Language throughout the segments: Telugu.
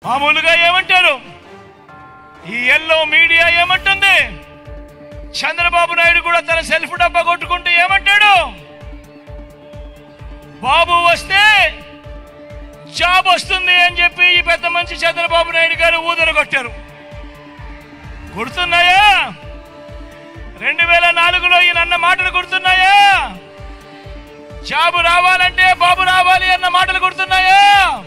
మామూలుగా ఏమంటారు ఈ ఎల్లో మీడియా ఏమంటుంది చంద్రబాబు నాయుడు కూడా తన సెల్ఫ్ డబ్బా కొట్టుకుంటూ ఏమంటాడు బాబు వస్తే జాబ్ వస్తుంది అని చెప్పి ఈ పెద్ద మంచి చంద్రబాబు నాయుడు గారు ఊదర కొట్టారు గుర్తున్నాయా రెండు వేల నాలుగులో ఈయన అన్న మాటలు గుర్తున్నాయా జాబు రావాలంటే బాబు రావాలి అన్న మాటలు గుర్తున్నాయా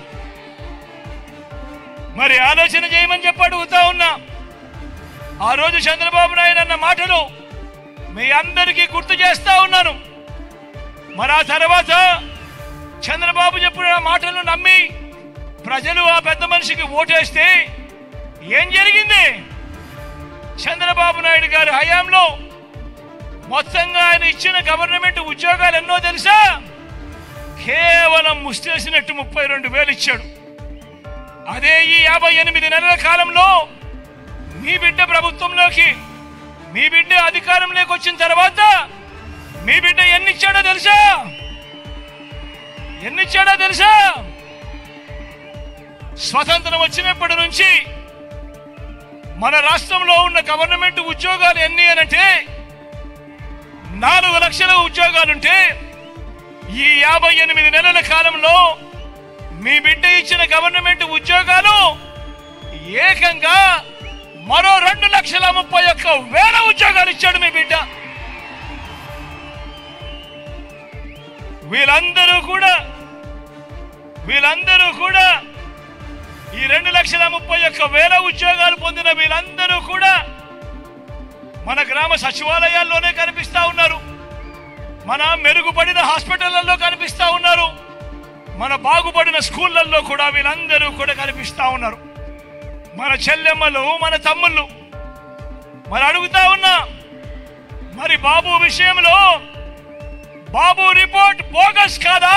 మరి ఆలోచన చేయమని చెప్పి అడుగుతా ఉన్నా ఆ రోజు చంద్రబాబు నాయుడు అన్న మాటలు మీ అందరికీ గుర్తు చేస్తా ఉన్నాను మరి ఆ తర్వాత చంద్రబాబు చెప్పిన ఆ మాటలను నమ్మి ప్రజలు ఆ పెద్ద మనిషికి ఓటేస్తే ఏం జరిగింది చంద్రబాబు నాయుడు గారి హయాంలో మొత్తంగా ఆయన ఇచ్చిన గవర్నమెంట్ ఉద్యోగాలు ఎన్నో తెలుసా కేవలం ముస్తేసినట్టు ముప్పై రెండు వేలు ఇచ్చాడు అదే ఈ యాభై ఎనిమిది నెలల కాలంలో మీ బిడ్డ ప్రభుత్వంలోకి మీ బిడ్డ అధికారంలోకి వచ్చిన తర్వాత మీ బిడ్డ ఎన్ని ఇచ్చాడో తెలుసా ఎన్ని ఇచ్చాడో తెలుసా స్వతంత్రం వచ్చినప్పటి నుంచి మన రాష్ట్రంలో ఉన్న గవర్నమెంట్ ఉద్యోగాలు ఎన్ని అనంటే నాలుగు లక్షల ఉద్యోగాలుంటే ఈ యాభై ఎనిమిది నెలల కాలంలో మీ బిడ్డ ఇచ్చిన గవర్నమెంట్ ఉద్యోగాలు ఏకంగా మరో రెండు లక్షల ముప్పై ఒక్క వేల ఉద్యోగాలు ఇచ్చాడు మీ బిడ్డ వీళ్ళందరూ కూడా వీళ్ళందరూ కూడా ఈ రెండు లక్షల ముప్పై ఒక్క వేల ఉద్యోగాలు పొందిన వీళ్ళందరూ కూడా మన గ్రామ సచివాలయాల్లోనే కనిపిస్తా ఉన్నారు మన మెరుగుపడిన హాస్పిటళ్లలో కనిపిస్తా ఉన్నారు మన బాగుపడిన స్కూళ్ళల్లో కూడా వీళ్ళందరూ కూడా కనిపిస్తా ఉన్నారు మన చెల్లెమ్మలు మన తమ్ముళ్ళు మరి అడుగుతా ఉన్నా మరి బాబు విషయంలో బాబు రిపోర్ట్ బోగస్ కాదా